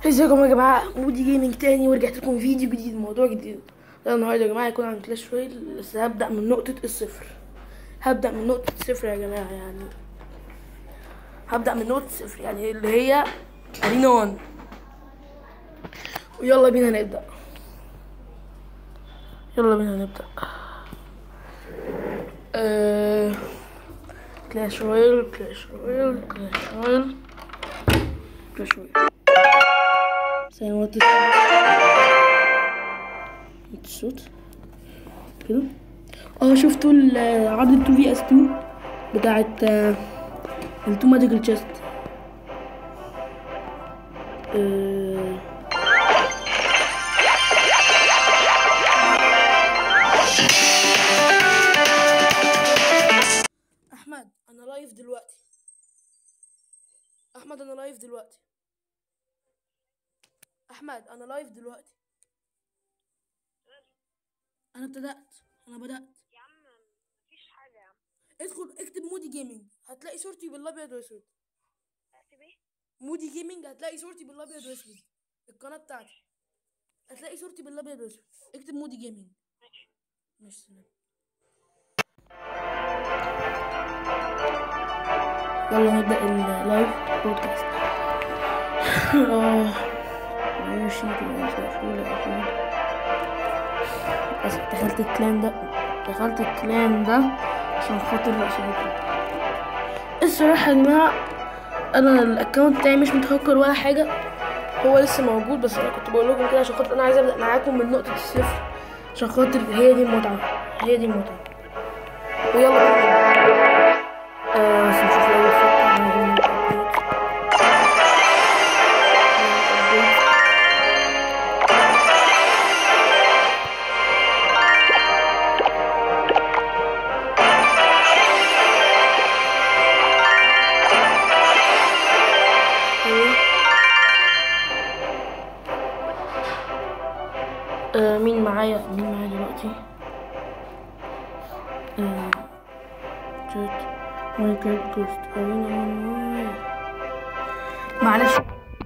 ازيكم يا جماعه مودي جيمنج تاني ورجعت لكم فيديو جديد موضوع جديد ده النهارده يا جماعه هيكون عن كلاش رويال بس هبدا من نقطه الصفر هبدا من نقطه الصفر يا جماعه يعني هبدا من نقطه الصفر يعني اللي هي ارينا 1 ويلا بينا نبدا يلا بينا نبدا آه... كلاش رويال كلاش رويال كلاش رويال كلاش رويال ثانية الصوت كده اه شفتوا ال- عرض 2 في اس 2 بتاعت ال 2 ماجيكال تشيست احمد انا لايف دلوقتي احمد انا لايف دلوقتي احمد انا لايف دلوقتي انا ابتدأت انا بدأت يا عم مفيش حاجة يا عم ادخل اكتب مودي جيمنج هتلاقي صورتي بالابيض واسود اكتب ايه؟ مودي جيمنج هتلاقي صورتي بالابيض واسود القناه بتاعتي هتلاقي صورتي بالابيض واسود اكتب مودي جيمنج ماشي ماشي سلام يلا نبدأ اللايف بودكاست اه ماشي للأسف دخلت الكلان ده دخلت الكلان ده عشان خاطر عشان الصراحة يا جماعة أنا الأكونت بتاعي مش متهكر ولا حاجة هو لسه موجود بس أنا كنت بقول لكم كده عشان خاطر أنا عايز أبدأ معاكم من نقطة الصفر عشان خاطر هي دي المتعة هي دي المتعة ويلا بينا آه بس نشوف الأول خطة عايزين نعمل update. نعمل update. أيوة. آه مين معايا مين معايا دلوقتي آه شات ماينكرافت جوست ارينا معلش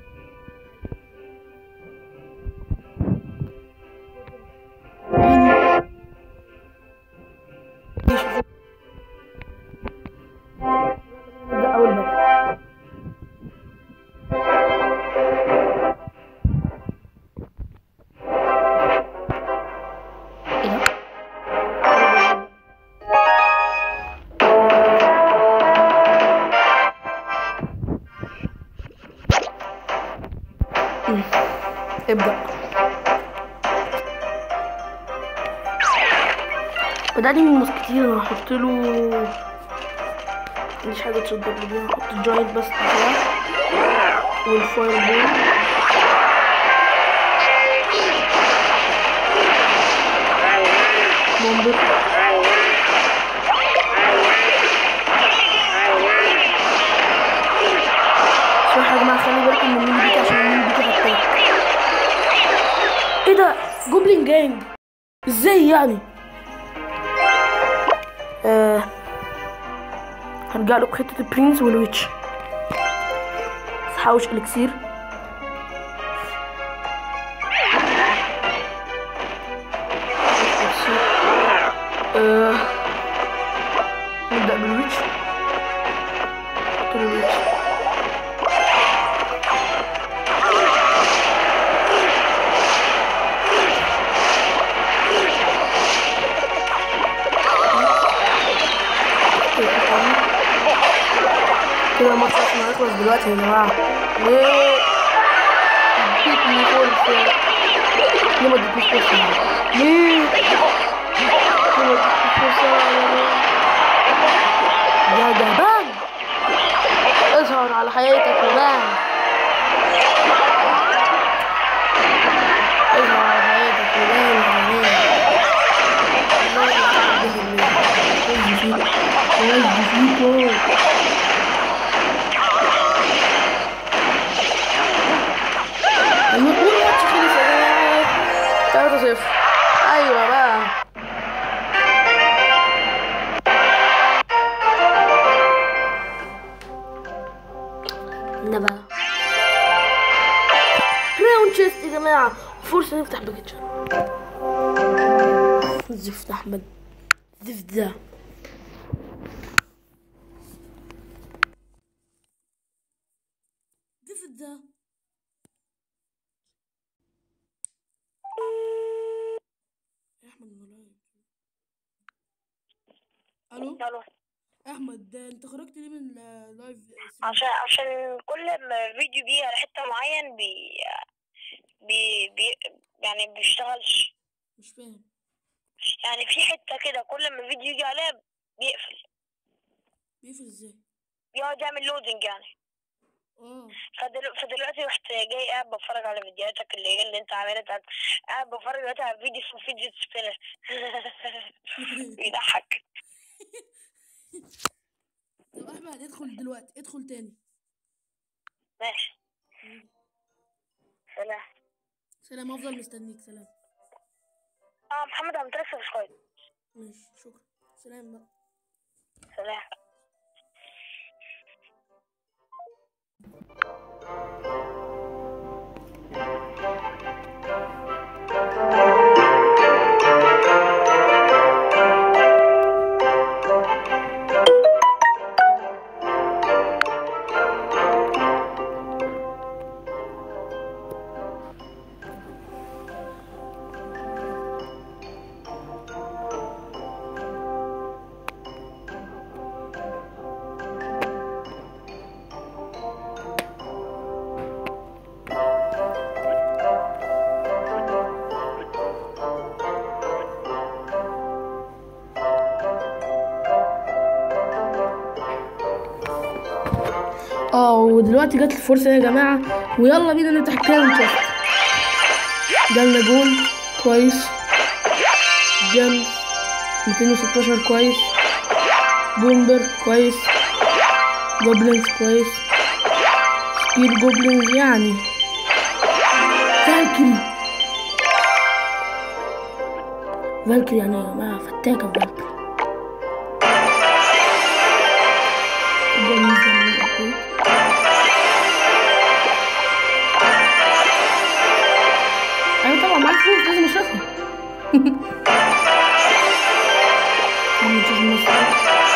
ده اول باب ايه ده مم. ابدأ بدأني من المسكتين انا هحط له مفيش حاجة تصدق لي بيها هحط الجاينت بس بتاعه والفاير بول بومبر صراحة يا جماعة خلي بالكم من الميني بيك عشان الميني بيك هتاك ايه ده جوبلين جانج ازاي يعني آه هرجع له بخطة البرنس والويتش بس حوش الكسير آه نبدأ بالويتش قلت له الويتش كده الماتش عشان هيخلص دلوقتي يا جماعة ليه؟ اديتني فرصة ليه ما اديتنيش فرصة؟ ليه؟ ليه ما اديتنيش فرصة؟ يا جبان اظهر على حياتك وبان اظهر على حياتك وبان يا جماعة فيكو ايوه قول الماتش خلص يا جماعة 3 0 ايوه بقى ده بقى كراون تشيست يا جماعة فرصة نفتح باكيتشن زفت أحمد زفت ده زفت ده يا أحمد ملايك ألو الو أحمد ده أنت خرجت ليه من اللايف عشان عشان كل ما فيديو بيجي على حته معين بي بي, بي يعني بيشتغلش مش فاهم يعني في حته كده كل ما فيديو يجي عليها بيقفل بيقفل ازاي؟ بيقعد يعمل لودنج يعني اه فدلو... فدلوقتي رحت جاي قاعد بتفرج على فيديوهاتك اللي هي اللي انت عاملها بتاعت قاعد بتفرج دلوقتي على فيديو اسمه فيديو سبينر بيضحك طب احمد ادخل دلوقتي ادخل تاني ماشي سلام سلام افضل مستنيك سلام اه محمد عم ترسل شوية ماشي شكرا سلام بقى سلام اه ودلوقتي جت الفرصة يا جماعة ويلا بينا نفتح كراون تشيست جالنا جول كويس جيم 216 كويس بومبر كويس جوبلينز كويس سبير جوبلينز يعني فالكري فالكري يعني يا جماعة فتاكة فالكري جميل جميل أوي. ايوه طبعا معاك فلوس لازم اشوفها تعالوا نشوف المسرح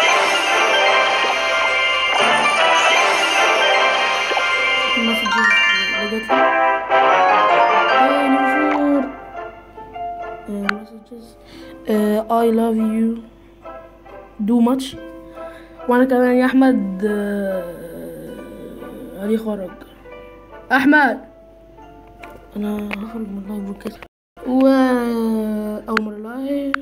المسج اللي جات لي هاي نفور مسجز I love you do much وانا كمان يا احمد آه، علي خرج احمد انا هخرج من اللايف وكده و اول مره لايف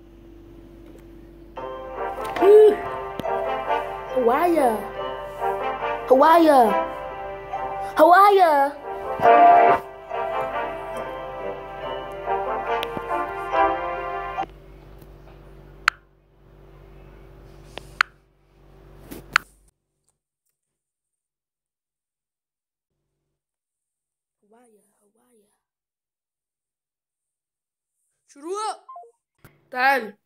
هوايا هوايا هوايا هوايا هوايا شروق تعال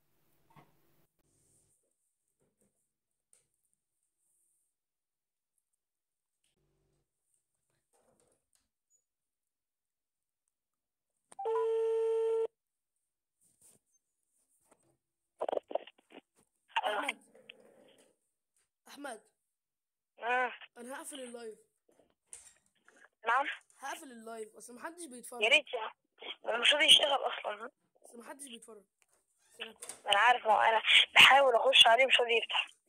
احمد احمد مم. انا هقفل اللايف نعم هقفل اللايف اصل محدش بيتفرج يا ريت يعني ما مش راضي يشتغل اصلا ها؟ اصل محدش بيتفرج سلام انا عارف ما هو انا بحاول اخش عليه مش راضي يفتح